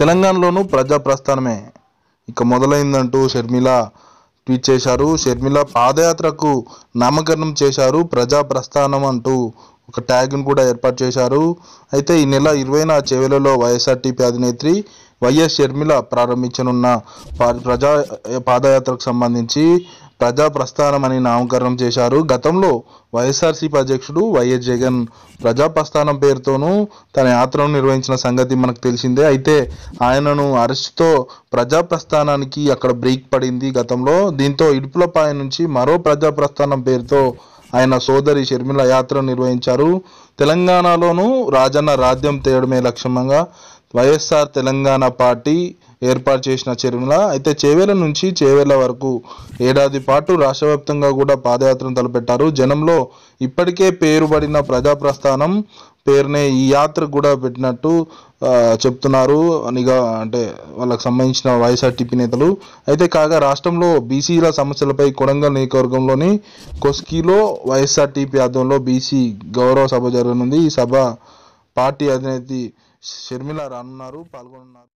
తెలంగాణలోనూ ప్రజా ప్రస్థానమే ఇక మొదలైందంటూ షర్మిల ట్వీట్ చేశారు షర్మిల పాదయాత్రకు నామకరణం చేశారు ప్రజా ప్రస్థానం అంటూ ఒక ట్యాగ్ను కూడా ఏర్పాటు చేశారు అయితే ఈ నెల ఇరవైన చెవెలలో వైఎస్ఆర్టీపీ అధినేత్రి వైఎస్ షర్మిల ప్రారంభించనున్న పా- ప్రజా పాదయాత్రకు సంబంధించి ప్రజా ప్రస్థానం అని నామకరణం చేశారు గతంలో వైఎస్ఆర్సీపీ అధ్యక్షుడు వైఎస్ జగన్ ప్రజా ప్రస్థానం పేరుతోనూ తన యాత్రను నిర్వహించిన సంగతి మనకు తెలిసిందే అయితే ఆయనను అరెస్ట్తో ప్రజా ప్రస్థానానికి అక్కడ బ్రేక్ పడింది గతంలో దీంతో ఇడుపులపాయ నుంచి మరో ప్రజా ప్రస్థానం పేరుతో ఆయన సోదరి షర్మిల యాత్ర నిర్వహించారు తెలంగాణలోనూ రాజన్న రాజ్యం తేయడమే లక్ష్యంగా వైఎస్ఆర్ తెలంగాణ పార్టీ ఏర్పాటు చేసిన షర్మిల అయితే చేవేల నుంచి చేవేల వరకు ఏడాది పాటు రాష్ట్ర వ్యాప్తంగా కూడా పాదయాత్రను తలపెట్టారు జనంలో ఇప్పటికే పేరుబడిన ప్రజా ప్రస్థానం పేరునే ఈ యాత్ర కూడా పెట్టినట్టు ఆ, చెప్తున్నారు నిఘా అంటే వాళ్ళకి సంబంధించిన వైఎస్ఆర్టీపీ నేతలు అయితే కాగా రాష్ట్రంలో బీసీల సమస్యలపై కొడంగల్ నియోజకవర్గంలోని కొస్కీలో వైఎస్ఆర్టీపీ ఆధ్వర్యంలో బీసీ గౌరవ సభ జరగనుంది ఈ సభ పార్టీ అధినేత్రి షర్మిల రానున్నారు పాల్గొనున్నారు